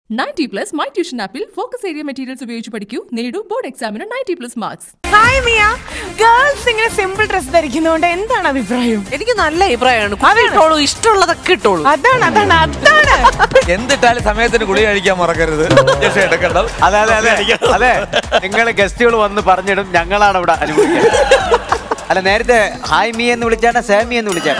Ninety plus my tuition ആപ്പിൽ focus area materials ഉപയോഗിച്ച് പഠിക്കൂ നേടൂ ബോർഡ് എക്സാമിന് ninety plus marks hi Miya girls ഇങ്ങനെ സിമ്പിൾ ഡ്രസ് ധരിക്കുന്നതുകൊണ്ട് എന്താണ് അഭിപ്രായം എനിക്ക് നല്ല അഭിപ്രായമാണ് കുട്ടി ഇട്ടോളൂ ഇഷ്ടമുള്ളതൊക്കെ ഇട്ടോളൂ അതാണ് അതാണ് അതാണ് എന്തിട്ടാലും സമയത്തിന് ഗുളി കഴിക്കാൻ മറക്കരുത് ഇഞ്ചക്ഷൻ എടുക്കണം അതെ അതെ അതെ അതെ നിങ്ങൾ ഗസ്റ്റുകൾ വന്ന് പറഞ്ഞിടും ഞങ്ങളാണ് ഇവിടെ അനുഭവിക്കുന്നത് അല്ല നേരത്തെ ഹായ് മീ എന്ന് വിളിച്ചാണ് സാമി എന്ന് വിളിച്ചാണ്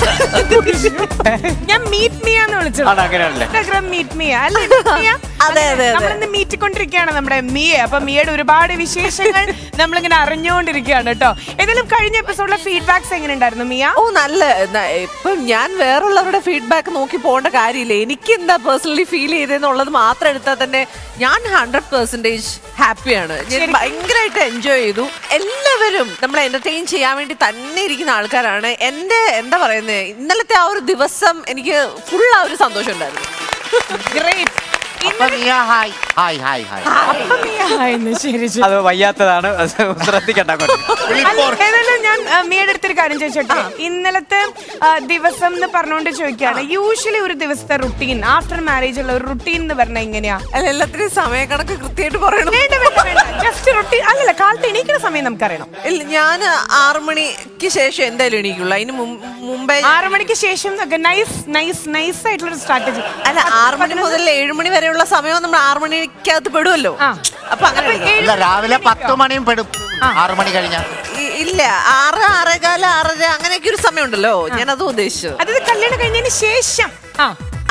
ഞാൻ മീറ്റ് മിയ എന്ന് വിളിച്ചത് ആണ് അങ്ങനെയാണല്ലേ ഇൻസ്റ്റാഗ്രാം മീറ്റ് മിയ അല്ലേ മിയ? അതെ, അതെ, അതെ. നമ്മളിന്ന് മീറ്റിക്കൊണ്ടിരിക്കുകയാണ് നമ്മുടെ മിയെ അപ്പൊ മിയയുടെ ഒരുപാട് വിശേഷങ്ങൾ നമ്മളിങ്ങനെ അറിഞ്ഞുകൊണ്ടിരിക്കുകയാണ് കേട്ടോ ഏതായാലും കഴിഞ്ഞ എപ്പിസോഡിലെ ഫീഡ്ബാക്സ് എങ്ങനെ ഉണ്ടായിരുന്നു മിയ ഓ നല്ല ന- ഇപ്പം ഞാൻ വേറുള്ളവരുടെ ഫീഡ്ബാക്ക് നോക്കി പോകേണ്ട കാര്യമില്ല എനിക്ക് എന്താ പേഴ്സണലി ഫീൽ ചെയ്തെന്നുള്ളത് മാത്രം എടുത്താൽ തന്നെ ഞാൻ ഹൺഡ്രഡ് പെർസെന്റേജ് ഹാപ്പിയാണ് ഞാൻ ഭയങ്കരമായിട്ട് എൻജോയ് ചെയ്തു എല്ലാവരും നമ്മളെ എന്റർടൈൻ ചെയ്യാൻ വേണ്ടി തന്നെ ഇരിക്കുന്ന ആൾക്കാരാണ് എന്റെ എന്താ പറയുന്നത് ഇന്നലത്തെ ആ ഒരു ദിവസം എനിക്ക് ഫുൾ ആ ഒരു സന്തോഷം ഉണ്ടായിരുന്നു ഗ്രേറ്റ് അപ്പൊ Miya hi hi hi hi അപ്പൊ മിയ ആയിരുന്നു ശരി ശരി അത് വയ്യാത്തതാണ് അത് ശ്രദ്ധിക്കണ്ട അങ്ങോട്ട്. അല്ല, ഏതായാലും ഞാൻ ആ, മിയയുടെ അടുത്തൊരു കാര്യം ചോദിച്ചോട്ടെ ഇന്നലത്തെ ആ, ദിവസം എന്ന് പറഞ്ഞുകൊണ്ട് ചോദിക്കുകയാണ് യൂഷ്വലി ഒരു ദിവസത്തെ റുട്ടീൻ ആഫ്റ്റർ മാരേജ് ഉള്ള ഒരു റുട്ടീൻ എന്ന് പറഞ്ഞാൽ എങ്ങനെയാ അല്ല എല്ലാത്തിനും സമയക്കണക്ക് കൃത്യമായിട്ട് പറയണം വേണ്ട വേണ്ട വേണ്ട ജസ്റ്റ് റുട്ടീൻ അല്ലല്ല കാലത്ത് എണീക്കുന്ന സമയം നമുക്കറിയണം ഇല്ല ഞാൻ ആറു മണിക്ക് ശേഷം എന്തായാലും എണീക്കുള്ളൂ അതിന് മും- മുമ്പേ ആറു മണിക്ക് ശേഷം നൈസ് നൈസ് നൈസ് ആയിട്ടുള്ള ഒരു സ്ട്രാറ്റജി അല്ല ആറു മണി മുതൽ ഏഴു മണി വരെയുള്ള സമയം നമ്മൾ ആറു മണിക്കകത്ത് പെടുമല്ലോ ആ. അപ്പൊ അങ്ങനെ എടുക്കാം. അല്ല രാവിലെ പത്ത് മണിയും പെടും ആറു മണി കഴിഞ്ഞാൽ ഇ- ഇല്ല ആറ് ആറേകാല ആറര അങ്ങനെയൊക്കെ ഒരു സമയം ഉണ്ടല്ലോ ഞാൻ അത് ഉദ്ദേശിച്ചത് അതായത് കല്യാണം കഴിഞ്ഞതിന് ശേഷം ആ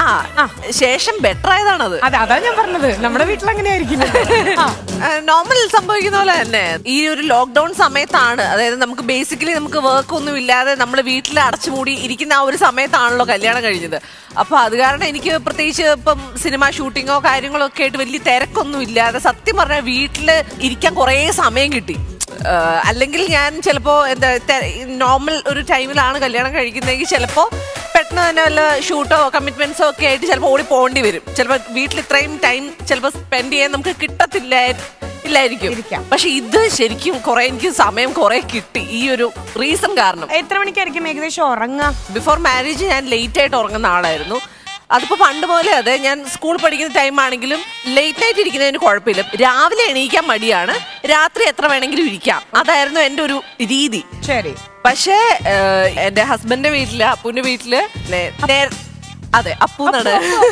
ആ ശേഷം ബെറ്റർ ആയതാണത് അതെ അതാ ഞാൻ പറഞ്ഞത് നമ്മുടെ വീട്ടിൽ അങ്ങനെ ആയിരിക്കില്ല ആ. നോർമൽ സംഭവിക്കുന്ന പോലെ തന്നെ ഈ ഒരു ലോക്ക്ഡൌൺ സമയത്താണ് അതായത് നമുക്ക് ബേസിക്കലി നമുക്ക് വർക്ക് ഒന്നും ഇല്ലാതെ നമ്മൾ വീട്ടിൽ അടച്ചുമൂടി ഇരിക്കുന്ന ആ ഒരു സമയത്താണല്ലോ കല്യാണം കഴിഞ്ഞത് അപ്പൊ അത് കാരണം എനിക്ക് പ്രത്യേകിച്ച് ഇപ്പം സിനിമ ഷൂട്ടിങ്ങോ കാര്യങ്ങളോ ഒക്കെ ആയിട്ട് വലിയ തിരക്കൊന്നും ഇല്ലാതെ സത്യം പറഞ്ഞാൽ വീട്ടിൽ ഇരിക്കാൻ കുറേ സമയം കിട്ടി ആഹ് അല്ലെങ്കിൽ ഞാൻ ചിലപ്പോ എന്താ നോർമൽ ഒരു ടൈമിലാണ് കല്യാണം കഴിക്കുന്നതെങ്കിൽ ചിലപ്പോ പെട്ടെന്ന് തന്നെ വല്ല ഷൂട്ടോ കമ്മിറ്റ്മെന്റ്സോ ഒക്കെ ആയിട്ട് ചിലപ്പോൾ ഓടി പോകേണ്ടി വരും ചിലപ്പോൾ വീട്ടിൽ ഇത്രയും ടൈം ചിലപ്പോൾ സ്പെൻഡ് ചെയ്യാൻ നമുക്ക് കിട്ടത്തില്ല ഇല്ലായിരിക്കും ഇരിക്കാം. പക്ഷെ ഇത് ശരിക്കും കുറെ എനിക്ക് സമയം കുറെ കിട്ടി ഈ ഒരു റീസൺ കാരണം എത്ര മണിക്കായിരിക്കും ഏകദേശം ഉറങ്ങാ ബിഫോർ മാരേജ് ഞാൻ ലേറ്റ് ആയിട്ട് ഉറങ്ങുന്ന ആളായിരുന്നു അതിപ്പോ പണ്ട് പോലെ അതെ ഞാൻ സ്കൂൾ പഠിക്കുന്ന ടൈം ആണെങ്കിലും ലേറ്റ് നൈറ്റ് ഇരിക്കുന്നതിന് കുഴപ്പമില്ല രാവിലെ എണീക്കാൻ മടിയാണ് രാത്രി എത്ര വേണമെങ്കിലും ഇരിക്കാം അതായിരുന്നു എൻ്റെ ഒരു രീതി ശരി പക്ഷേ ഏഹ്, എന്റെ ഹസ്ബൻഡിന്റെ വീട്ടില് അപ്പുവിന്റെ വീട്ടില് നേ- നേര- അതെ അപ്പൂന്നാണ്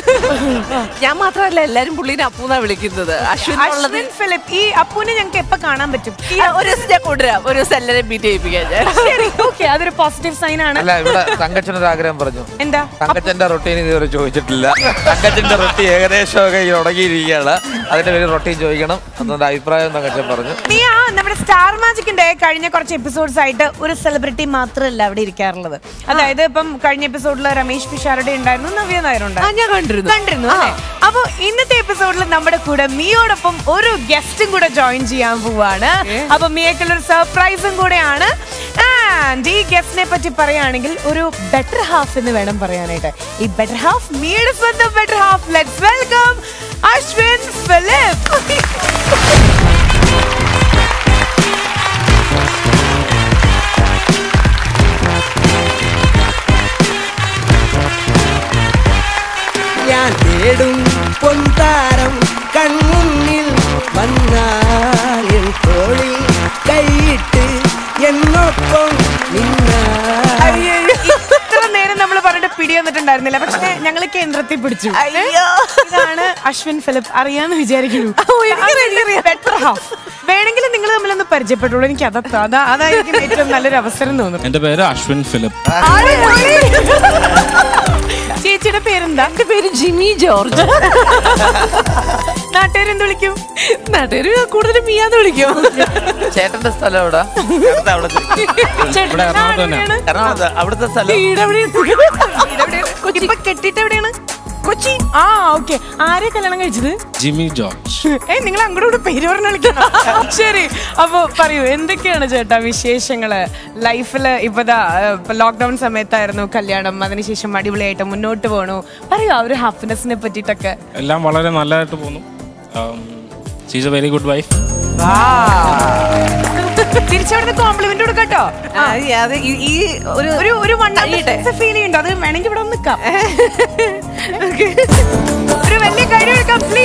ഞാൻ മാത്രമല്ല എല്ലാരും പുള്ളീനെ അപ്പൂന്നാ വിളിക്കുന്നത് അശ്വിൻ ഉള്ളത് അശ്വിൻ ഫിലിപ്പ് ഈ അപ്പൂനെ ഞങ്ങൾക്ക് എപ്പോ കാണാൻ പറ്റും ഈ ഒരു ദിവസം ഞാൻ കൊണ്ടുവരാം ഒരു ദിവസം എല്ലാവരും മീറ്റ് ചെയ്യിപ്പിക്കാൻ ഞാൻ ശരി ഓക്കെ അതൊരു പോസിറ്റീവ് സൈൻ ആണ് അല്ല ഇവിടെ തങ്കച്ചനൊരു ആഗ്രഹം പറഞ്ഞു എന്താ തങ്കച്ചന്റെ റൊട്ടീൻ ഇതുവരെ ചോദിച്ചിട്ടില്ല തങ്കച്ചന്റെ റൊട്ടി ഏകദേശമൊക്കെ തുടങ്ങിയിരിക്കുകയാണ് അതിന്റെ പേര് റൊട്ടീൻ ചോദിക്കണം എന്നെ അഭിപ്രായം തങ്കച്ചൻ പറഞ്ഞു മിയ നമ്മുടെ സ്റ്റാർ മാജിക്കിന്റെ കഴിഞ്ഞ കുറച്ച് എപ്പിസോഡ്സ് ആയിട്ട് ഒരു സെലിബ്രിറ്റി മാത്രമല്ല അവിടെ ഇരിക്കാറുള്ളത് അതായത് ഇപ്പം കഴിഞ്ഞ എപ്പിസോഡിൽ രമേശ് പിഷാരുടെ ഉണ്ടായിരുന്നു നവ്യ നായർ ആ, ഉണ്ടായിരുന്നു ഞാൻ കണ്ടിരുന്നു കണ്ടിരുന്നു അല്ലേ അപ്പൊ ഇന്നത്തെ എപ്പിസോഡിൽ നമ്മുടെ കൂടെ മിയോടൊപ്പം ഒരു ഗസ്റ്റും കൂടെ ജോയിൻ ചെയ്യാൻ പോവാണ് അപ്പൊ മിയക്കുള്ള ഒരു സർപ്രൈസും കൂടെയാണ് ആൻഡ് ഈ ഗസ്റ്റിനെ പറ്റി പറയുകയാണെങ്കിൽ ഒരു ബെറ്റർ ഹാഫ് എന്ന് വേണം പറയാനായിട്ട് ഈ ബെറ്റർ ഹാഫ് മിയുടെ സ്വന്തം better half let's welcome Ashwin Philip ഞാൻ തേടും പൊൻതാരം കൺമുന്നിൽ വന്നാൽ എൻ തോളിൽ കൈയിട്ട് എന്നൊപ്പം നിന്നാൽ ഇത്ര നേരം നമ്മൾ പറഞ്ഞിട്ട് പിടി വന്നിട്ടുണ്ടായിരുന്നില്ല പക്ഷെ ഞങ്ങൾ കേന്ദ്രത്തിൽ പിടിച്ചു ഇതാണ് അശ്വിൻ ഫിലിപ്പ് അറിയാന്ന് വിചാരിക്കുന്നു ബെറ്റർ ഹാഫ് വേണമെങ്കിൽ നിങ്ങൾ തമ്മിലൊന്ന് പരിചയപ്പെട്ടുള്ളൂ എനിക്ക് അതൊക്കെ അതാ അതായിരിക്കും ഏറ്റവും നല്ലൊരു അവസരം തോന്നുന്നു എന്റെ പേര് അശ്വിൻ ഫിലിപ്പ് ചേച്ചിയുടെ പേരെന്താ എന്റെ പേര് ജിമ്മി ജോർജ് നാട്ടുകാരെന്ത് വിളിക്കും നാട്ടുകാര് കൂടുതലും മിയാന്ന് വിളിക്കും ചേട്ടന്റെ സ്ഥലം എവിടെ അവിടെ ഇവിടെ എറണാകുളത്ത് തന്നെ എറണാകുളത്ത് അവിടുത്തെ സ്ഥലം ഇപ്പൊ കെട്ടിട്ട് എവിടെയാണ് കൊച്ചി ആ ഓക്കെ ആരെ കല്യാണം കഴിച്ചത് ജിമ്മി ജോർജ് ഏ നിങ്ങൾ അങ്ങോട്ട് കൂടെ പേര് പറഞ്ഞ വിളിക്കണം ശരി അപ്പൊ പറയൂ എന്തൊക്കെയാണ് ചേട്ടാ വിശേഷങ്ങള് ലൈഫില് ഇപ്പതാ ലോക്ക്ഡൌൺ സമയത്തായിരുന്നു കല്യാണം അതിനുശേഷം അടിപൊളിയായിട്ട് മുന്നോട്ട് പോണു പറയൂ ആ ഒരു ഹാപ്പിനെസിനെ പറ്റിട്ടൊക്കെ എല്ലാം വളരെ നല്ലതായിട്ട് പോകുന്നു she's a very good wife തിരിച്ചവിടുന്ന് കോംപ്ലിമെന്റ് കൊടുക്കട്ടോ ആ, ഈ അത് ഈ- ഈ ഒരു ഒരു ഒരു വൺ കഴിയട്ടെ. ഫീൽ ചെയ്യുന്നുണ്ടോ അത് വേണമെങ്കിൽ ഇവിടെ ഒന്ന് നിൽക്കാം ഒരു വലിയ കാര്യം എടുക്കാം പ്ലീസ്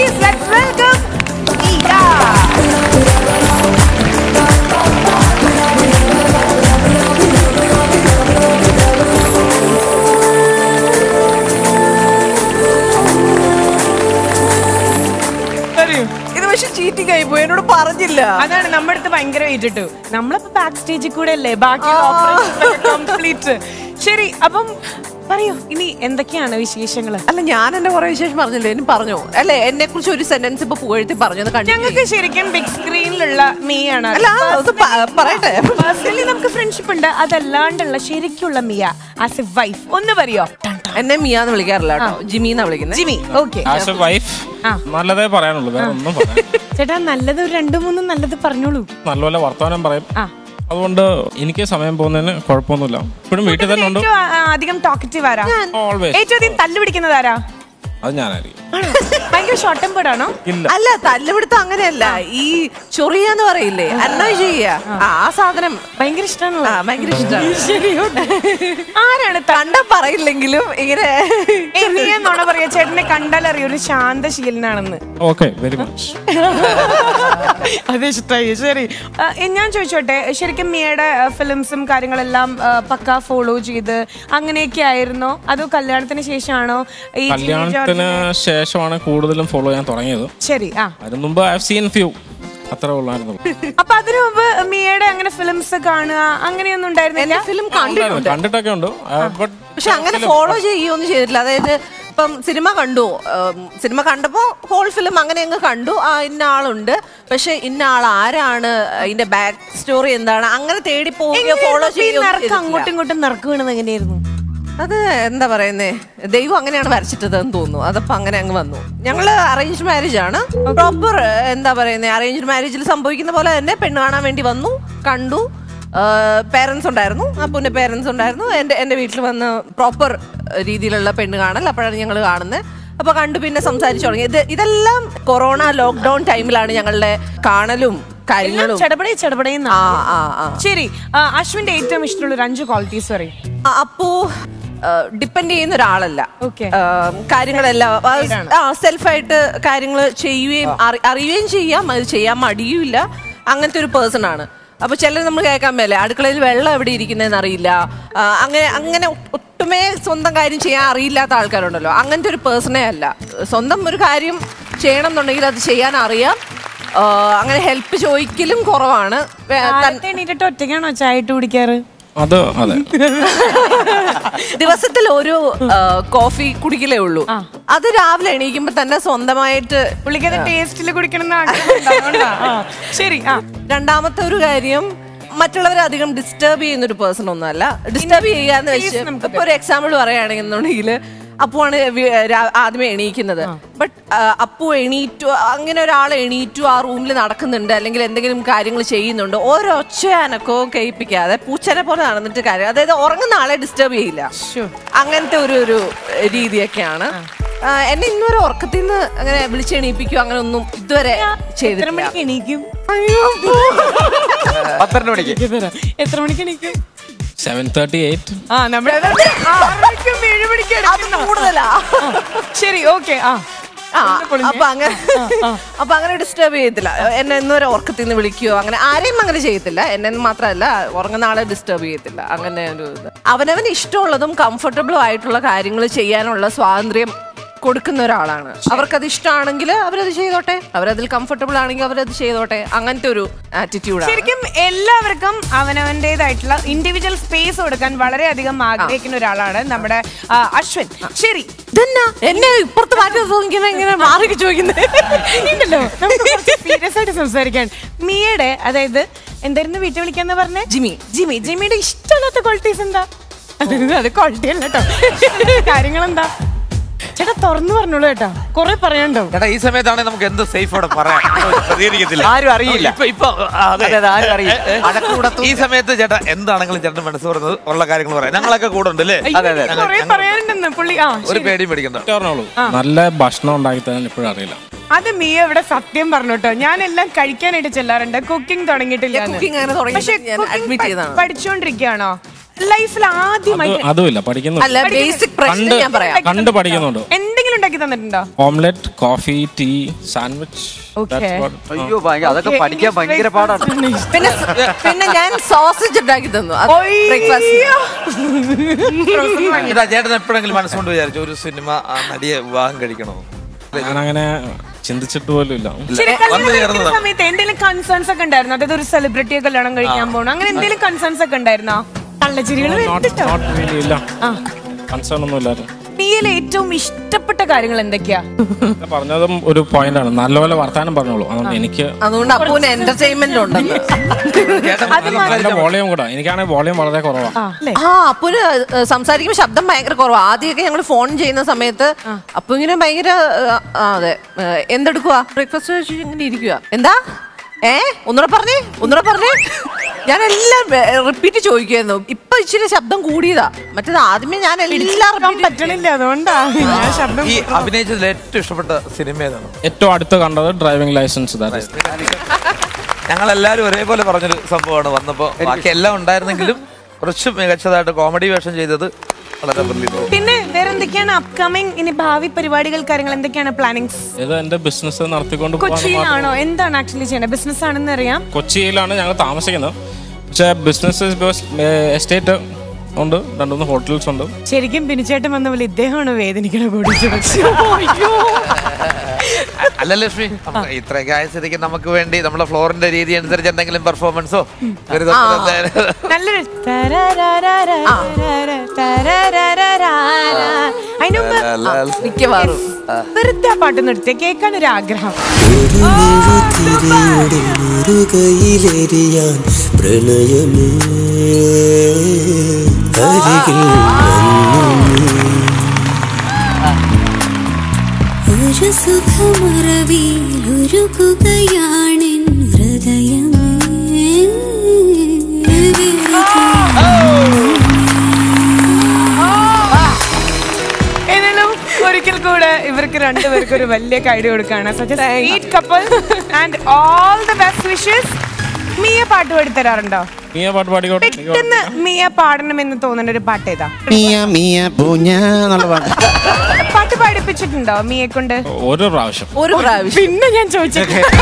ചീറ്റിംഗ് ആയി പോയി എന്നോട് പറഞ്ഞില്ല അതാണ് നമ്മുടെ അടുത്ത് ഭയങ്കര ഇട്ടിട്ടു നമ്മളിപ്പോ ബാക്ക് സ്റ്റേജിൽ കൂടെ അല്ലേ ബാക്കി കംപ്ലീറ്റ് ശരി അപ്പം പറയൂ ഇനി എന്തൊക്കെയാണ് വിശേഷങ്ങള് അല്ല ഞാൻ എന്റെ കുറെ വിശേഷം പറഞ്ഞില്ലേ ഇനി പറഞ്ഞോ അല്ലെ എന്നെ കുറിച്ച് ഒരു സെന്റൻസ് ഇപ്പൊ പുകഴ്ത്തി പറഞ്ഞു ഒന്ന് കണ്ടു ഞങ്ങൾക്ക് ശരിക്കും ബിഗ് സ്ക്രീനിലുള്ള മിയാണ് അല്ല അത് പ- പറയട്ടെ പേഴ്സണലി നമുക്ക് ഫ്രണ്ട്ഷിപ്പ് ഉണ്ട് അതല്ലാണ്ടുള്ള ശരിക്കുള്ള മിയ ആസ് എ വൈഫ് ഒന്ന് പറയോ എന്നെ മിയാന്ന് വിളിക്കാറില്ല കേട്ടോ ജിമി എന്നാ വിളിക്കുന്നത് Jimmy okay as a wife ആ. നല്ലതേ പറയാനുള്ളൂ വേറെ ഒന്നും പറയാൻ ചേട്ടാ നല്ലത് ഒരു രണ്ടു മൂന്നും നല്ലത് പറഞ്ഞോളൂ നല്ലപോലെ വർത്തമാനം പറയും ആ. അതുകൊണ്ട് എനിക്ക് സമയം പോകുന്നതിന് കുഴപ്പമൊന്നുമില്ല ഇപ്പോഴും വീട്ടിൽ തന്നെ ഉണ്ട് ഏറ്റവും ആ, അധികം ടോക്കറ്റീവ് ആരാ ഓൾവേസ് ഏറ്റവും അധികം തല്ല് പിടിക്കുന്നത് ആരാ അത് ഞാനായിരിക്കും ആണോ? ഭയങ്കര ഷോർട്ട് ടെമ്പേർഡ് ആണോ ഇല്ല അല്ല തല്ലുപിടുത്തം അങ്ങനെയല്ല ഈ ചൊറിയാന്ന് പറയില്ലേ അന്നോ ചെയ്യ ആ സാധനം ഭയങ്കര ഇഷ്ടമാണല്ലോ ആ, ഭയങ്കര ഇഷ്ടമാണ് ശരി, okay. ആരാണ് ത- കണ്ട പറയില്ലെങ്കിലും ഇങ്ങനെ ഏ, നീ എന്നാണോ പറയാ ചേട്ടനെ കണ്ടാലറിയോ ഒരു ശാന്തശീലനാണെന്ന് ഓക്കെ വെരി മച്ച് അത് ഇഷ്ടമായി ശരി ആ, എ, ഞാൻ ചോദിച്ചോട്ടെ ശരിക്കും മിയയുടെ ഫിലിംസും കാര്യങ്ങളെല്ലാം ആ, പക്ക ഫോളോ ചെയ്ത് അങ്ങനെയൊക്കെ ആയിരുന്നോ അതോ കല്യാണത്തിന് ശേഷമാണോ ഈ ജിമ്മി കല്യാണത്തിന് ജോർജിനെ- ശേഷമാണ് കൂടുതലും ഫോളോ ചെയ്യാൻ തുടങ്ങിയത് ശരി ആ അതിന് മുമ്പ് ഐ ഹവ് സീൻ ഫ്യൂ അത്രേ ഉള്ളായിരുന്നു അപ്പൊ അതിനു മുമ്പ് മിയയുടെ അങ്ങനെ ഫിലിംസ് കാണുക അങ്ങനെയൊന്നും ഉണ്ടായിരുന്നില്ല ഫിലിം ഉണ്ടായിരുന്നു. കണ്ടിട്ടുണ്ട് കണ്ടിട്ടൊക്കെ ഉണ്ട് ബട്ട് പക്ഷെ അങ്ങനെ ഫോളോ ചെയ്യുകയൊന്നും ചെയ്തിട്ടില്ല അതായത് ഇപ്പം സിനിമ കണ്ടു ഉം, സിനിമ കണ്ടപ്പോ ഹോൾ ഫിലിം അങ്ങനെ അങ്ങ് കണ്ടു ആ ഇന്ന ആളുണ്ട് പക്ഷെ ഇന്ന ആൾ ആരാണ് അതിന്റെ ബാക്ക് സ്റ്റോറി എന്താണ് അങ്ങനെ തേടി പോവുകയോ ഫോളോ എങ്ങനെയായിരുന്നു ഇപ്പൊ ഈ നറുക്ക് ചെയ്യുകയോ അങ്ങോട്ടും ഇങ്ങോട്ടും നറുക്ക് വീണത് എങ്ങനെയായിരുന്നു അത് എന്താ പറയുന്നേ ദൈവം അങ്ങനെയാണ് വരച്ചിട്ടതെന്ന് തോന്നുന്നു അതപ്പോ അങ്ങനെ അങ്ങ് വന്നു ഞങ്ങള് അറേഞ്ച് മാരേജ് ആണ് പ്രോപ്പർ എന്താ പറയുന്നേ അറേഞ്ച് മാരേജിൽ സംഭവിക്കുന്ന പോലെ തന്നെ പെണ്ണ് കാണാൻ വേണ്ടി വന്നു കണ്ടു പേരൻസ് ഉണ്ടായിരുന്നു അപ്പൂന്റെ പേരൻസ് ഉണ്ടായിരുന്നു എൻ്റെ എൻ്റെ വീട്ടിൽ വന്ന് പ്രോപ്പർ രീതിയിലുള്ള പെണ്ണ് കാണൽ അപ്പോഴാണ് ഞങ്ങൾ കാണുന്നത് അപ്പൊ കണ്ടു പിന്നെ സംസാരിച്ചു തുടങ്ങി ഇത് ഇതെല്ലാം കൊറോണ ലോക്ക്ഡൌൺ ടൈമിലാണ് ഞങ്ങളുടെ കാണലും കാര്യങ്ങളും ചടപടേ ചടപടേന്ന് ആ ആ ആ ശരി ആ, അശ്വിന്റെ ഏറ്റവും ഇഷ്ടമുള്ള ഒരു അഞ്ച് ക്വാളിറ്റീസ് പറയും ആ, അപ്പു ഡിപ്പെൻഡ് ചെയ്യുന്ന ഒരാളല്ല Okay. ആ, കാര്യങ്ങളെല്ലാം ആ സെൽഫായിട്ട് കാര്യങ്ങൾ ചെയ്യുകയും അറി- അറിയുകയും ചെയ്യാം അത് ചെയ്യാൻ മടിയുമില്ല അങ്ങനത്തെ ഒരു പേഴ്സൺ ആണ് അപ്പൊ ചിലർ നമ്മൾ കേൾക്കാൻ മേലെ അടുക്കളയിൽ വെള്ളം എവിടെ ഇരിക്കുന്നതെന്ന് അറിയില്ല ആ, അങ്ങനെ അങ്ങനെ ഒ- ഒട്ടുമേ സ്വന്തം കാര്യം ചെയ്യാൻ അറിയില്ലാത്ത ആൾക്കാരുണ്ടല്ലോ അങ്ങനത്തെ ഒരു പേഴ്സണേ അല്ല സ്വന്തം ഒരു കാര്യം ചെയ്യണം എന്നുണ്ടെങ്കിൽ അത് ചെയ്യാൻ അറിയാം ആ, അങ്ങനെ ഹെൽപ്പ് ചോദിക്കലും കുറവാണ് വേ- തൻ- കാലത്ത് എണീറ്റിട്ട് ഒറ്റയ്ക്കാണോ ചായ ഇട്ട് കുടിക്കാറ് അത് അതെ ദിവസത്തിൽ ഒരു ആ, കോഫി കുടിക്കലേ ഉള്ളൂ അത് രാവിലെ എണീക്കുമ്പോ തന്നെ സ്വന്തമായിട്ട് പുള്ളിക്കത് ടേസ്റ്റിൽ കുടിക്കണം എന്ന് ആഗ്രഹം ഉണ്ട്. അതുകൊണ്ടാ. ആ, ശരി ആ രണ്ടാമത്തെ ഒരു കാര്യം മറ്റുള്ളവരെ അധികം ഡിസ്റ്റർബ് ചെയ്യുന്ന ഒരു പേഴ്സൺ ഒന്നുമല്ല ഡിസ്റ്റർബ് ചെയ്യാന്ന് വെച്ച് ഇപ്പൊ ഒരു എക്സാമ്പിൾ പറയുകയാണെന്നുണ്ടെങ്കിൽ അപ്പുവാണ് വി- രാ- ആദ്യമേ എണീക്കുന്നത് ബട്ട് അപ്പു എണീറ്റു അങ്ങനെ ഒരാൾ എണീറ്റു ആ റൂമിൽ നടക്കുന്നുണ്ട് അല്ലെങ്കിൽ എന്തെങ്കിലും കാര്യങ്ങൾ ചെയ്യുന്നുണ്ട് ഓരോ ഒച്ചയാനക്കവും കേൾപ്പിക്കാതെ പൂച്ചനെ പോലെ നടന്നിട്ട് കാര്യം അതായത് ഉറങ്ങുന്ന ആളെ ഡിസ്റ്റർബ് ചെയ്യില്ല അങ്ങനത്തെ ഒരു ഒരു രീതിയൊക്കെയാണ് ആ, എന്നെ ഇന്നുവരെ ഉറക്കത്തിൽ നിന്ന് അങ്ങനെ വിളിച്ചെണീപ്പിക്കുക അങ്ങനെ ഒന്നും ഇതുവരെ എത്ര ചെയ്തിട്ടില്ല മണിക്ക് എണീക്കും പന്ത്രണ്ട് മണിക്ക് എത്ര മണിക്ക് എണീക്കും സെവൻ തേർട്ടി എയ്റ്റ് ആ നമ്മുടെ ആറ് മണിക്കും ഏഴ് മണിക്കും അത് എടുക്കുന്നോ? കൂടുതലാ ശരി ഓക്കെ ആ ആ, അപ്പൊ അങ്ങനെ അപ്പൊ അങ്ങനെ ഡിസ്റ്റർബ് ചെയ്യത്തില്ല എന്നെ ഇന്നുവരെ ഉറക്കത്തിൽ നിന്ന് വിളിക്കുകയോ അങ്ങനെ ആരെയും അങ്ങനെ ചെയ്യത്തില്ല എന്നെ മാത്രമല്ല ഉറങ്ങുന്ന ആളെ ഡിസ്റ്റർബ് ചെയ്യത്തില്ല അങ്ങനെ ഒരു ഇത് അവനവന് ഇഷ്ടമുള്ളതും കംഫർട്ടബിളും ആയിട്ടുള്ള കാര്യങ്ങൾ ചെയ്യാനുള്ള സ്വാതന്ത്ര്യം കൊടുക്കുന്ന ഒരാളാണ് അവർക്കത് ഇഷ്ടമാണെങ്കിൽ അവരത് ചെയ്തോട്ടെ അവരതിൽ കംഫർട്ടബിൾ ആണെങ്കിൽ അവരത് ചെയ്തോട്ടെ അങ്ങനത്തെ ഒരു ആറ്റിറ്റ്യൂഡാണ് ശരിക്കും എല്ലാവർക്കും അവനവന്റേതായിട്ടുള്ള ഇൻഡിവിജ്വൽ സ്പേസ് കൊടുക്കാൻ വളരെയധികം ആഗ്രഹിക്കുന്ന ഒരാളാണ് നമ്മുടെ ആ, അശ്വിൻ ശരി ഇതെന്നാ എന്നെ ഇപ്പുറത്ത് മാറ്റി ഇങ്ങനെ ഇങ്ങനെ മാറി ചോദിക്കുന്നത് ഉണ്ടല്ലോ നമുക്ക് സീരിയസ് ആയിട്ട് സംസാരിക്കാൻ മിയയുടെ അതായത് എന്തായിരുന്നു വീട്ടിൽ വിളിക്കാന്ന് പറഞ്ഞേ ജിമി ജിമി ജിമിയുടെ ഇഷ്ടമല്ലാത്ത ക്വാളിറ്റീസ് എന്താ അത് ക്വാളിറ്റി അല്ല കേട്ടോ കാര്യങ്ങൾ എന്താ ചേട്ടാ തുറന്നു പറഞ്ഞോളൂ കേട്ടോ കൊറേ പറയാണ്ടോ ചേട്ടാ ഈ സമയത്താണെങ്കിൽ നമുക്ക് എന്ത് സേഫ് അവിടെ പറയാം പ്രതികരിക്കത്തില്ല ആരും അറിയില്ല. ഇപ്പൊ ഇപ്പൊ ആ, അതെ. അതെ, അതെ, ആരും അറിയില്ല. അടക്കൂടത്തും ഈ സമയത്ത് ചേട്ടാ എന്താണെങ്കിലും ചേട്ടൻ മനസ്സ് പറഞ്ഞത് ഉള്ള കാര്യങ്ങൾ പറയാം ഞങ്ങളൊക്കെ കൂടെ ഉണ്ട് അല്ലേ അതെ, അതെ. ഞങ്ങൾ- കൊറേ ഞങ്ങൾ- പറയാനുണ്ടെന്ന് പുള്ളി ആ ഒരു പേടിയും പേടിക്കണ്ട പറഞ്ഞോളൂ നല്ല ഭക്ഷണം ഉണ്ടാക്കി തരാൻ ഇപ്പോഴും അറിയില്ല അത് മിയ ഇവിടെ സത്യം പറഞ്ഞു കേട്ടോ ഞാൻ എല്ലാം കഴിക്കാനായിട്ട് ചെല്ലാറുണ്ട് കുക്കിംഗ് തുടങ്ങിയിട്ടില്ല ഞാൻ cooking അങ്ങനെ തുടങ്ങിയിട്ട് ഞാൻ admit ചെയ്തതാണ്. പഠിച്ചുകൊണ്ടിരിക്കുകയാണോ ലൈഫിൽ ആദ്യമായി അത് അതുമില്ല പഠിക്കുന്നു അല്ല ബേസിക് പ്രശ്നം കണ്ട് ഞാൻ പറയാം കണ്ട് പഠിക്കുന്നുണ്ട് എന്തെങ്കിലും ഉണ്ടാക്കി തന്നിട്ടുണ്ടോ omelette coffee tea sandwich Okay. അയ്യോ ഭയങ്കര അതൊക്കെ പഠിക്കാൻ ഭയങ്കര പാടാണ് പിന്നെ പിന്നെ ഞാൻ സോസേജ് ഉണ്ടാക്കി തന്നു ബ്രേക്ക്ഫാസ്റ്റ് ചേട്ടാ ചേട്ടൻ എപ്പോഴെങ്കിലും മനസ്സുകൊണ്ട് വിചാരിച്ചു ഒരു സിനിമ ആ നടിയെ വിവാഹം കഴിക്കണോ ഞാനങ്ങനെ ചിന്തിച്ചിട്ട് പോലും ഇല്ല ശരി, വന്നു കല്യാണം കഴിക്കുന്ന ചേർന്നതാണ്. സമയത്ത് എന്തെങ്കിലും കൺസേൺസ് ഒക്കെ ഉണ്ടായിരുന്നു അതായത് ഒരു സെലിബ്രിറ്റിയെ കല്യാണം കഴിക്കാൻ പോകണം അങ്ങനെ എന്തെങ്കിലും കൺസേൺസ് ഒക്കെ ഉണ്ടായിരുന്നോ കള്ളച്ചിരികൾ നോട്ട് നോട്ട് റിയലി ഇല്ല കൺസേൺ ഒന്നും ഇല്ലായിരുന്നു നീയിലെ ഏറ്റവും ഇഷ്ടപ്പെട്ട കാര്യങ്ങൾ എന്തൊക്കെയാ ഞാൻ പറഞ്ഞതും ഒരു പോയിന്റ് ആണ് നല്ലപോലെ വർത്താനം പറഞ്ഞോളൂ അതുകൊണ്ട് എനിക്ക് അതുകൊണ്ട് അപ്പൂന് എന്റർടൈൻമെന്റ് ഉണ്ടെന്ന് നല്ല വോളിയം കൂടാ എനിക്കാണെങ്കിൽ വോളിയം വളരെ കുറവാണ് ആ അപ്പൂന് ഏഹ്, സംസാരിക്കുമ്പോൾ ശബ്ദം ഭയങ്കര കുറവാ ആദ്യമൊക്കെ ഞങ്ങൾ ഫോൺ ചെയ്യുന്ന സമയത്ത് അപ്പൊ ഇങ്ങനെ ഭയങ്കര ഏഹ്, ആ, അതെ ഏഹ്, എന്തെടുക്കുക ബ്രേക്ക്ഫാസ്റ്റ് കഴിച്ച് ഇങ്ങനെ ഇരിക്കുക എന്താ ഏ ഒന്നുകൂടെ പറഞ്ഞേ ഒന്നുകൂടെ പറഞ്ഞേ ഞാൻ എല്ലാം റിപ്പീറ്റ് ചോദിക്കുമായിരുന്നു ഇപ്പൊ ഇച്ചിരി ശബ്ദം കൂടിയതാ മറ്റേത് ആദ്യമേ ഞാൻ എല്ലാം repeat പറ്റണില്ല അതുകൊണ്ടാണ് ഞാൻ ശബ്ദം ഈ അഭിനയിച്ചതിൽ ഏറ്റവും ഇഷ്ടപ്പെട്ട സിനിമ ഏതാണ് ഏറ്റവും അടുത്ത് കണ്ടത് ഡ്രൈവിംഗ് ലൈസൻസ് ഞങ്ങൾ എല്ലാവരും ഒരേപോലെ പറഞ്ഞൊരു സംഭവമാണ് വന്നപ്പോ ബാക്കി എല്ലാം ഉണ്ടായിരുന്നെങ്കിലും കുറച്ച് മികച്ചതായിട്ട് കോമഡി വേഷം ചെയ്തത് വളരെ brilliant. പിന്നെ വേറെ എന്തൊക്കെയാണ് അപ്കമിങ് ഇനി ഭാവി പരിപാടികൾ കാര്യങ്ങൾ എന്തൊക്കെയാണ് പ്ലാനിങ്സ് ഇത് എന്റെ ബിസിനസ് നടത്തിക്കൊണ്ട് പോകാൻ കൊച്ചിയിലാണോ എന്താണ് ആക്ച്വലി ചെയ്യുന്നത് ബിസിനസ് ആണെന്ന് അറിയാം കൊച്ചിയിലാണ് ഞങ്ങൾ താമസിക്കുന്നത് പക്ഷേ ബിസിനസ് എസ്റ്റേറ്റ് ഉണ്ട് രണ്ടുമൂന്ന് ഹോട്ടൽസ് ഉണ്ട് ശരിക്കും പിനിച്ചേട്ടൻ വന്ന പോലെ ഇദ്ദേഹമാണ് വേദനിക്കണ കൂടി അല്ല ലക്ഷ്മി നമുക്ക് ഇത്രയൊക്കെ ആയ സ്ഥിതിക്ക് നമുക്ക് വേണ്ടി നമ്മുടെ ഫ്ലോറിന്റെ രീതി അനുസരിച്ച് എന്തെങ്കിലും പെർഫോമൻസോ നല്ലൊരു തരാരാരാരാ, തരാരാരാരാ. അതിന് മുമ്പ് മിക്കവാറും വെറുതെ ആ പാട്ട് നിർത്തിയ കേൾക്കാൻ ഒരു ആഗ്രഹം തിരിയുടെ മുറുകയിലെരിയാൻ പ്രണയമേ അരികിൽ ഒരു സുഖമറവിയിലൊരുകുകയാണെൻ ഹൃദയമേ എന്നാലും ഒരിക്കൽ കൂടെ ഇവർക്ക് രണ്ടുപേർക്ക് ഒരു വലിയ കൈഡി കൊടുക്കാണ് sweet couple and all the best wishes Miya പാട്ട് പാടിത്തരാറുണ്ടോ നീ പാട്ട് പാടിക്കോട്ടെ പെട്ടെന്ന് മിയ പാടണമെന്ന് തോന്നുന്ന ഒരു പാട്ട് ഏതാ മിയ മിയ പൂഞ്ഞ എന്നുള്ള പാട്ട് പാട്ട് പാടിപ്പിച്ചിട്ടുണ്ടോ മിയെ കൊണ്ട് ഒരു പ്രാവശ്യം ഒരു പ്രാവശ്യം പിന്നെ ഞാൻ ചോദിച്ചു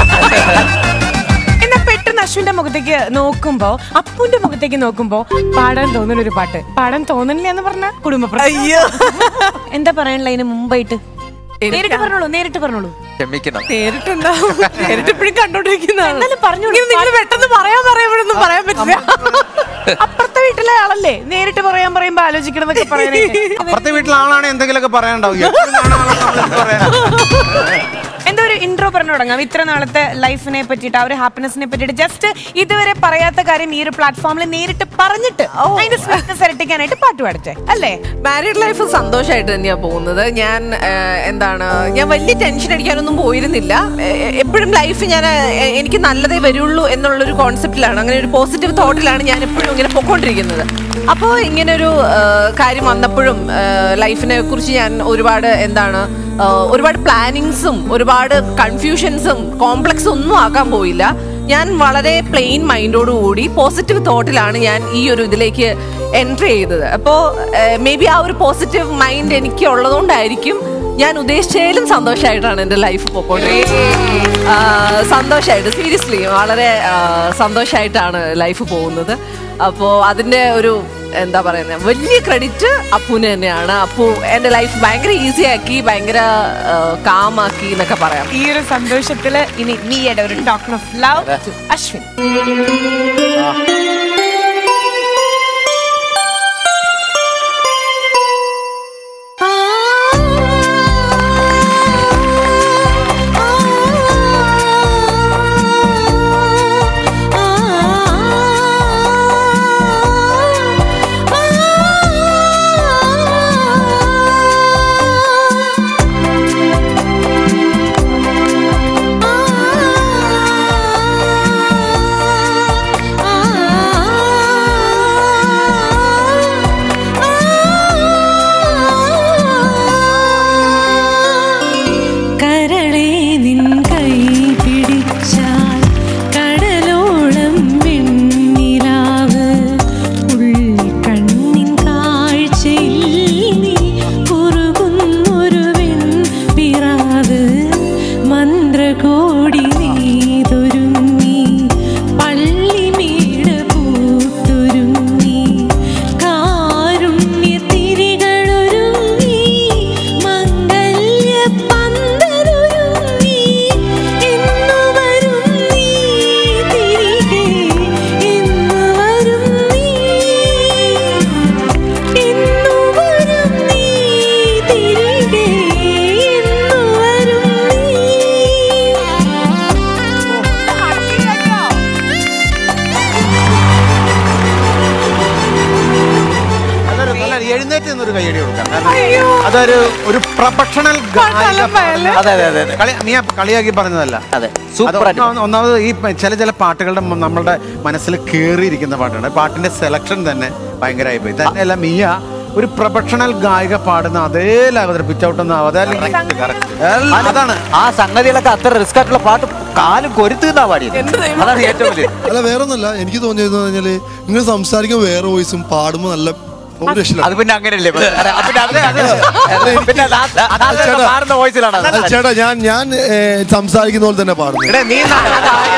എന്നാ പെട്ടെന്ന് അശ്വിന്റെ മുഖത്തേക്ക് നോക്കുമ്പോ അപ്പുന്റെ മുഖത്തേക്ക് നോക്കുമ്പോ പാടാൻ തോന്നുന്ന ഒരു പാട്ട് പാടാൻ തോന്നുന്നില്ല എന്ന് പറഞ്ഞ കുടുംബ അയ്യോ എന്താ പറയാനുള്ള അതിന് മുമ്പായിട്ട് നേരിട്ട് പറഞ്ഞോളൂ നേരിട്ട് പറഞ്ഞോളൂ ക്ഷമിക്കണം നേരിട്ടുണ്ടാവും നേരിട്ട് ഇപ്പോഴും കണ്ടോണ്ടിരിക്കുന്നതാണ് എന്നാലും പറഞ്ഞോളൂ നിങ്ങൾ പെട്ടെന്ന് പറയാൻ പറയുമ്പോഴൊന്നും പറയാൻ പറ്റില്ല അപ്പുറത്തെ വീട്ടിലെ ആളല്ലേ നേരിട്ട് പറയാൻ പറയുമ്പോ ആലോചിക്കണം എന്നൊക്കെ പറയാനായിട്ട് അപ്പുറത്തെ വീട്ടിലെ ആളാണ് എന്തെങ്കിലുമൊക്കെ പറയാനുണ്ടാവും എപ്പോഴും കാണുന്ന ആളാണ് നമ്മള് പറയാൻ. എന്താ ഒരു ഇൻട്രോ പറഞ്ഞു തുടങ്ങാം ഇത്ര നാളത്തെ ലൈഫിനെ പറ്റിയിട്ട് ആ ഒരു ഹാപ്പിനെസിനെ പറ്റിയിട്ട് ജസ്റ്റ് ഇതുവരെ പറയാത്ത കാര്യം ഈ ഒരു പ്ലാറ്റ്ഫോമിൽ നേരിട്ട് പറഞ്ഞിട്ട് അതിന്റെ സ്വീറ്റ്നസ് ഇരട്ടിക്കാനായിട്ട് പാട്ട് പാടട്ടെ അല്ലേ മാരീഡ് ലൈഫ് സന്തോഷമായിട്ട് തന്നെയാ പോകുന്നത് ഞാൻ ഏഹ്, എന്താണ് ഞാൻ വലിയ ടെൻഷൻ അടിക്കാനൊന്നും പോയിരുന്നില്ല എപ്പോഴും ലൈഫ് ഞാൻ ഏഹ്, എനിക്ക് നല്ലതേ വരുള്ളൂ എന്നുള്ളൊരു കോൺസെപ്റ്റിലാണ് അങ്ങനെ ഒരു പോസിറ്റീവ് തോട്ടിലാണ് ഞാൻ എപ്പോഴും ഇങ്ങനെ പൊക്കോണ്ടിരിക്കുന്നത് അപ്പോൾ ഇങ്ങനൊരു ഏഹ്, കാര്യം വന്നപ്പോഴും ലൈഫിനെ കുറിച്ച് ഞാൻ ഒരുപാട് എന്താണ് ഏഹ്, ഒരുപാട് പ്ലാനിങ്സും ഒരുപാട് കൺഫ്യൂഷൻസും കോംപ്ലക്സും ഒന്നും ആക്കാൻ പോയില്ല ഞാൻ വളരെ പ്ലെയിൻ മൈൻഡോടുകൂടി പോസിറ്റീവ് തോട്ടിലാണ് ഞാൻ ഈ ഒരു ഇതിലേക്ക് എൻട്രി ചെയ്തത് അപ്പോൾ മേ ബി ആ ഒരു പോസിറ്റീവ് മൈൻഡ് എനിക്ക് ഉള്ളതുകൊണ്ടായിരിക്കും ഞാൻ ഉദ്ദേശിച്ചതിലും സന്തോഷമായിട്ടാണ് എൻ്റെ ലൈഫ് പോയിക്കൊണ്ടിരിക്കുന്നത് സന്തോഷമായിട്ട് സീരിയസ്ലി വളരെ സന്തോഷമായിട്ടാണ് ലൈഫ് പോകുന്നത് അപ്പോൾ അതിൻ്റെ ഒരു എന്താ പറയുന്നത് വലിയ ക്രെഡിറ്റ് അപ്പുവിന് തന്നെയാണ് അപ്പു എൻ്റെ ലൈഫ് ഭയങ്കര ഈസി ആക്കി ഭയങ്കര കാമാക്കി എന്നൊക്കെ പറയാം ഈ ഒരു സന്തോഷത്തില് ഇനി നീയുടെ ഒരു ടോക്കൺ ഓഫ് ലവ് അശ്വിൻ കരളെ നിൻ കൈ പിടിച്ചാൽ കടലോളം വെണ്ണിലാവ് ഉൾക്കണ്ണിൻ കാഴ്ചയിൽ നീ കുറുകുന്നൊരു വെൺപിറാവ് മന്ത്രകോടി നെയ്തൊരുങ്ങി പള്ളിമേട് പൂത്തൊരുങ്ങി കാരുണ്യ തിരികളൊരുങ്ങി മംഗല്യ പന്തലൊരുങ്ങി അതൊരു ഒരു പ്രൊഫഷണൽ അലമ്പായല്ലേ? അതെ അതെ അതെ അതെ കളി നീ ആ കളിയാക്കി പറഞ്ഞതല്ല അതെ അത് സൂപ്പർ ആയിട്ട് ഒന്നാ- ഒന്നാമത് ഈ പ- ചില ചില പാട്ടുകളുടെ മ- നമ്മളുടെ മനസ്സിൽ കേറിയിരിക്കുന്ന പാട്ടുണ്ട് പാട്ടിന്റെ സെലക്ഷൻ തന്നെ ഭയങ്കരമായി പോയി തന്നെയല്ല മിയ ഒരു പ്രൊഫഷണൽ ഗായിക പാടുന്ന അതേ അവതരിപ്പിച്ചോട്ടൊന്നും അതാണ് ആ സംഗതികളൊക്കെ അത്ര റിസ്ക് ആയിട്ടുള്ള പാട്ട് കാലും കൊരുത്തുന്നാ പാടിയത് അതാണ് ഏറ്റവും വലിയ അല്ല വേറെ ഒന്നല്ല എനിക്ക് തോന്നിയത് പറഞ്ഞാല് നിങ്ങൾ സംസാരിക്കുമ്പോൾ വേറെ വോയിസും പാടുമ്പോൾ നല്ല ഒരു രക്ഷയില്ല അത് പിന്നെ അങ്ങനെയല്ലേ പിന്നെ അത് പിന്നെ അത് ആ- അത് അതിലൊക്കെ മാറുന്ന വോയിസിലാണ് അത്. അല്ല, ചേട്ടാ ഞാൻ ഞാൻ ഏ, സംസാരിക്കുന്ന പോലെ തന്നെ പാടുന്നു എടേ, നീ നല്ല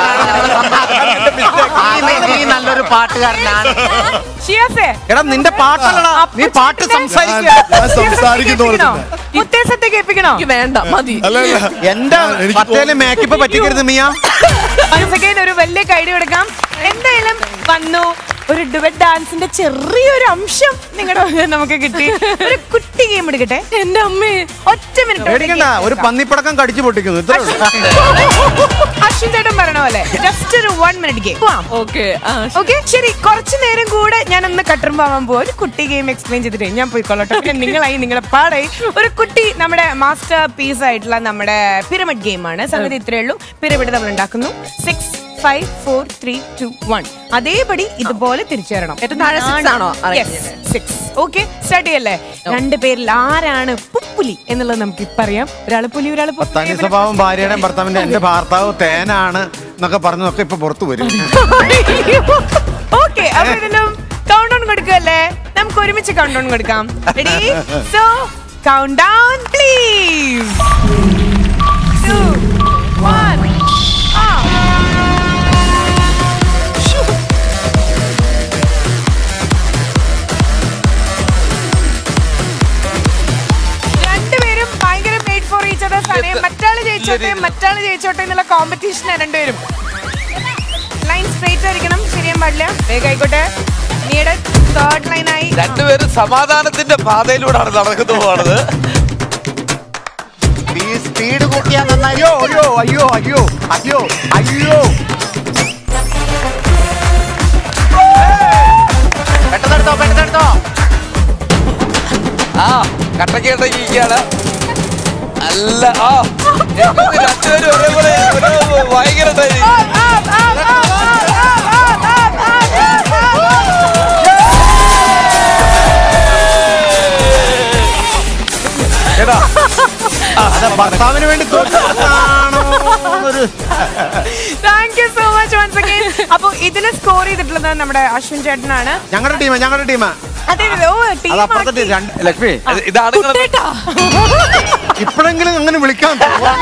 നീ- നീ നല്ലൊരു പാട്ടുകാരനാണ് ഷിയാസേ എടാ നിന്റെ പാട്ടല്ലടാ നീ പാട്ട് സംസാരിക്കുക ഞാൻ സംസാരിക്കുന്ന പോലെ തന്നെ മുത്തേസത്തെ കേൾപ്പിക്കണോ എനിക്ക് വേണ്ട മതി അല്ല അല്ല എന്റെ എനിക്ക് പത്തേലെ മേക്കപ്പ് പറ്റിക്കരുത് മിയ Once again ഒരു വലിയ കൈഡി കൊടുക്കാം എന്തായാലും വന്നു ഒരു ഡുവറ്റ് ഡാൻസിന്റെ ചെറിയൊരു അംശം നിങ്ങളുടെ നമുക്ക് കിട്ടി ഒരു കുട്ടി ഗെയിം എടുക്കട്ടെ എന്റെ അമ്മേ ഒറ്റ മിനിറ്റ് പേടിക്കണ്ട ഒരു പന്നിപ്പടക്കം കടിച്ചു പൊട്ടിക്കുന്നു ഇത്രേ ഉള്ളൂ. അശ്വിൻ ചേട്ടൻ പറഞ്ഞ പോലെ ജസ്റ്റ് ഒരു വൺ മിനിറ്റ് ഗെയിം പോവാം ഓക്കെ ഓക്കെ ശരി കുറച്ചു നേരം കൂടെ ഞാൻ ഒന്ന് കട്ടറും പോവാൻ പോവാ ഒരു കുട്ടി ഗെയിം എക്സ്പ്ലെയിൻ ചെയ്തിട്ട് ഞാൻ പോയിക്കൊള്ളട്ടെ പിന്നെ നിങ്ങളായി നിങ്ങളെ പാടായി ഒരു കുട്ടി നമ്മുടെ മാസ്റ്റർ പീസ് ആയിട്ടുള്ള നമ്മുടെ പിരമിഡ് ഗെയിമാണ് സംഗതി ഇത്രയേ ഉള്ളൂ പിരമിഡ് നമ്മൾ ഉണ്ടാക്കുന്നു six five four three two one അതേപടി ഇതുപോലെ തിരിച്ചു തരണം ഏറ്റവും താഴെ six ആണോ arrange സിക്സ് ഓക്കെ സ്റ്റാർട്ട് ചെയ്യല്ലേ രണ്ടു പേരിൽ ആരാണ് പുപ്പുലി എന്നുള്ളത് നമുക്ക് ഇപ്പൊ അറിയാം ഒരാള് പുലി ഒരാള് തനി സ്വഭാവം ഭാര്യയുടെ ഭർത്താവിന്റെ എന്റെ ഭർത്താവ് തേനാണ് എന്നൊക്കെ പറഞ്ഞതൊക്കെ ഇപ്പൊ പുറത്തു വരും ഓക്കെ അപ്പൊ ഇതിനും കൗണ്ട് ഡൗൺ കൊടുക്കല്ലേ നമുക്ക് ഒരുമിച്ച് കൗണ്ട് ഡൗൺ കൊടുക്കാം ready so count down please two one രണ്ടുപേരും ഭയങ്കര മെയ്ഡ് ഫോർ ഈച്ച് അതേഴ്സ് ആണ് മറ്റാള് ജയിച്ചോട്ടെ മറ്റാള് ജയിച്ചോട്ടെ എന്നുള്ള കോമ്പറ്റീഷൻ രണ്ടുപേരും ലൈൻ സ്ട്രേറ്റ് ആയിരിക്കണം ശരിയാൻ പാടില്ല വേഗം ആയിക്കോട്ടെ നീയുടെ തേർഡ് ലൈൻ ആയി രണ്ടുപേരും സമാധാനത്തിന്റെ പാതയിലൂടെയാണ് നടക്കുന്നു പോണത് സ്പീഡ് കൂട്ടിയാൽ നന്നായി അയ്യോ അയ്യോ അയ്യോ അയ്യോ അയ്യോ അയ്യോ പെട്ടെന്നെടുത്തോ പെട്ടെന്നെടുത്തോ ആ കട്ടക്ക് കട്ടക്കിരിക്കുകയാണ് അല്ല ആ എനിക്ക് രണ്ടുപേരും ഒരേപോലെ ഒരു ഭയങ്കര ടൈം. എടാ അതെ ഭർത്താവിന് വേണ്ടി തോറ്റാണോ എന്നൊരു thank you so much once again അപ്പൊ ഇതിന് സ്കോർ ചെയ്തിട്ടുള്ളത് നമ്മുടെ അശ്വിൻ ചേട്ടനാണ് ഞങ്ങളുടെ ടീമാ ഞങ്ങളുടെ ടീമാ അതെ ഓ ടീം അത് അപ്പുറത്തെ ടീം രണ്ട് ലക്ഷ്മി ഇത് ഇതാണ് നിങ്ങളെ ഇപ്പോഴെങ്കിലും അങ്ങനെ വിളിക്കാൻ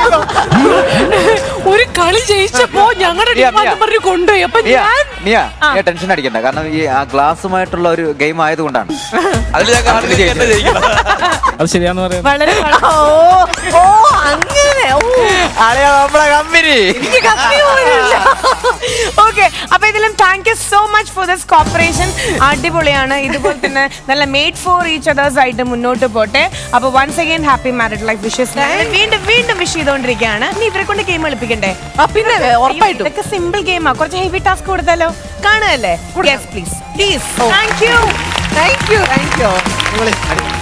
ഒരു കളി ജയിച്ചപ്പോ ഞങ്ങളുടെ മിയ, മിയ. പറഞ്ഞു കൊണ്ടുപോയി അപ്പൊ മിയ, ഞാൻ മിയ, മിയ ടെൻഷൻ അടിക്കണ്ട കാരണം ഈ ആ ഗ്ലാസുമായിട്ടുള്ള ഒരു ഗെയിം ആയതുകൊണ്ടാണ് അതിൽ ഞാൻ കാണുന്നില്ല എന്നെ ജയിക്കണം അത് ശരിയാന്ന് പറയുന്നത് വളരെ ഓ ഓ അങ്ങനെ ഓ നമ്മളെ കമ്പനി ഓക്കെ അപ്പൊ ഇതിലും thank you so much for this cooperation അടിപൊളിയാണ് ഇതുപോലെ തന്നെ നല്ല മെയ്ഡ് ഫോർ ഈച്ച് അതേഴ്സ് ആയിട്ട് മുന്നോട്ട് പോട്ടെ അപ്പൊ once again happy married life wishes വീണ്ടും വീണ്ടും വിഷ് ചെയ്തോണ്ടിരിക്കുകയാണ് ഇനി ഇവരെ കൊണ്ട് ഗെയിം കളിപ്പിക്കണ്ടേ ആ, പിന്നെ ഉറപ്പായിട്ടും ഇതൊക്കെ സിമ്പിൾ ഗെയിമാ കുറച്ച് ഹെവി ടാസ്ക് കൊടുത്താലോ കാണുകയല്ലേ yes please please thank you thank you thank you നിങ്ങളെ